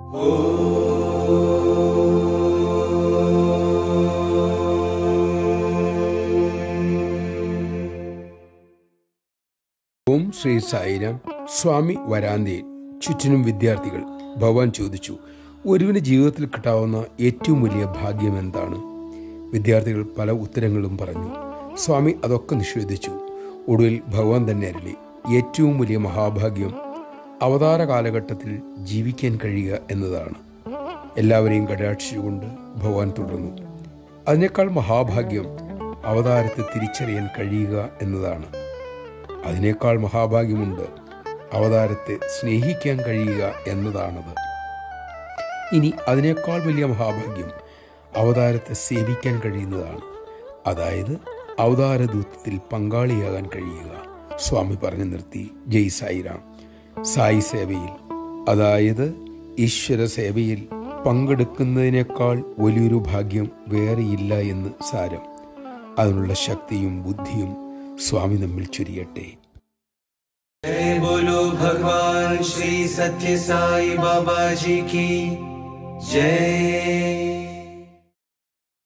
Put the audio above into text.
ഓം ശ്രീ സായിരാം സ്വാമി വരാന്തയിൽ ചുറ്റിനും വിദ്യാർത്ഥികൾ ഭഗവാൻ ചോദിച്ചു ഒരുവിന് ജീവിതത്തിൽ കിട്ടാവുന്ന ഏറ്റവും വലിയ ഭാഗ്യം എന്താണ് വിദ്യാർത്ഥികൾ പല ഉത്തരങ്ങളും പറഞ്ഞു സ്വാമി അതൊക്കെ നിഷേധിച്ചു ഒടുവിൽ ഭഗവാൻ തന്നെ അരളി ഏറ്റവും വലിയ മഹാഭാഗ്യം അവതാര കാലഘട്ടത്തിൽ ജീവിക്കാൻ കഴിയുക എന്നതാണ് എല്ലാവരെയും കടാക്ഷിച്ചുകൊണ്ട് ഭഗവാൻ തുടർന്നു അതിനേക്കാൾ മഹാഭാഗ്യം അവതാരത്തെ തിരിച്ചറിയാൻ കഴിയുക എന്നതാണ് അതിനേക്കാൾ മഹാഭാഗ്യമുണ്ട് അവതാരത്തെ സ്നേഹിക്കാൻ കഴിയുക എന്നതാണത് ഇനി അതിനേക്കാൾ വലിയ മഹാഭാഗ്യം അവതാരത്തെ സേവിക്കാൻ കഴിയുന്നതാണ് അതായത് അവതാരദൂതത്തിൽ പങ്കാളിയാകാൻ കഴിയുക സ്വാമി പറഞ്ഞു നിർത്തി ജയ് സായിറാം സായി സേവയിൽ അതായത് ഈശ്വര സേവയിൽ പങ്കെടുക്കുന്നതിനേക്കാൾ വലിയൊരു ഭാഗ്യം വേറെയില്ല എന്ന് സാരം അതിനുള്ള ശക്തിയും ബുദ്ധിയും സ്വാമി നമ്മിൽ ചൊരിയട്ടെ जय बोलो भगवान श्री सत्य साई बाबा जी की जय